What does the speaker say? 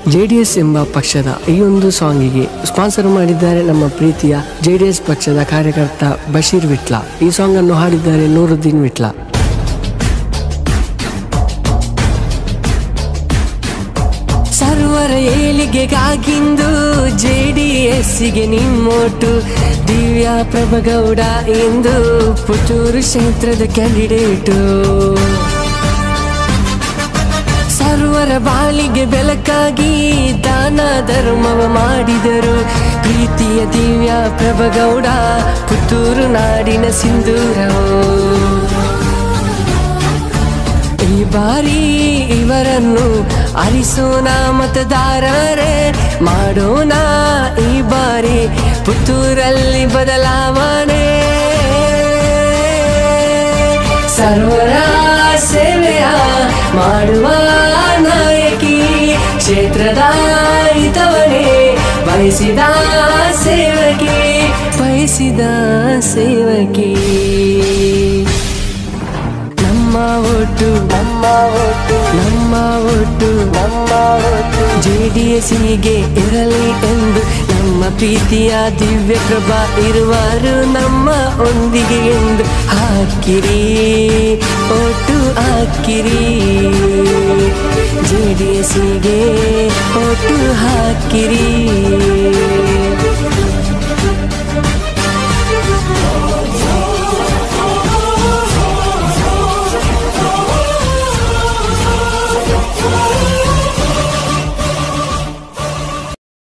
J D S ಎಂಬ ಪಕ್ಷದ ಈ ಒಂದು ಸಾಂಗಿಗೆ ಸ್ಪಾನ್ಸರ್ ಮಾಡಿದ್ದಾರೆ ನಮ್ಮ ಪ್ರೀತಿಯ ಜೆ ಡಿ ಎಸ್ ಪಕ್ಷದ ಕಾರ್ಯಕರ್ತ ಬಶೀರ್ ವಿಟ್ಲ ಈ ಸಾಂಗ್ ಅನ್ನು ಹಾಡಿದ್ದಾರೆ ನೂರುದ್ದೀನ್ ವಿಟ್ಲ ಸರ್ವರ ಏಳಿಗೆಗಾಗಿಂದು ಜೆ ಡಿ ಎಸ್ಸಿಗೆ ನಿಮ್ಮೋಟು ದಿವ್ಯಾ ಪ್ರಭಗೌಡ ಎಂದು ಪುತ್ತೂರು ಕ್ಷೇತ್ರದ ಕ್ಯಾಂಡಿಡೇಟು ಸರ್ವರ ಬಾಳಿಗೆ ಬೆಳಕಾಗಿ ದಾನ ಧರ್ಮವ ಮಾಡಿದರು ಪ್ರೀತಿಯ ದಿವ್ಯ ಪ್ರಭಗೌಡ ಪುತ್ತೂರು ನಾಡಿನ ಸಿಂಧೂರವು ಈ ಬಾರಿ ಇವರನ್ನು ಅರಿಸೋಣ ಮತದಾರರೇ ಮಾಡೋಣ ಈ ಬಾರಿ ಪುತ್ತೂರಲ್ಲಿ ಬದಲಾವಣೆ ಸರ್ವರ ಸೇವೆಯ ಮಾಡುವ ನಾಯಕಿ ಕ್ಷೇತ್ರದ ಹಿತವನೇ ಬಯಸಿದ ಸೇವಕಿ ಬಯಸಿದ ಸೇವಕಿ ನಮ್ಮ ಒಟ್ಟು ನಮ್ಮ ಒಟ್ಟು ನಮ್ಮ ಒಟ್ಟು ನಮ್ಮ ಒಟ್ಟು ಜೆ ಡಿ ಎಸ್ಸಿಗೆ ಇರಲಿ ಎಂದು ನಮ್ಮ ಪ್ರೀತಿಯ ದಿವ್ಯ ಪ್ರಭಾ ಇರುವರು ನಮ್ಮ ಒಂದಿಗೆ ಎಂದು ಹಾಕಿರಿ ಒಟ್ಟು ಹಾಕಿರಿ ಜೆ ಡಿ ಎಸ್ಸಿಗೆ ಒಟ್ಟು ಹಾಕಿರಿ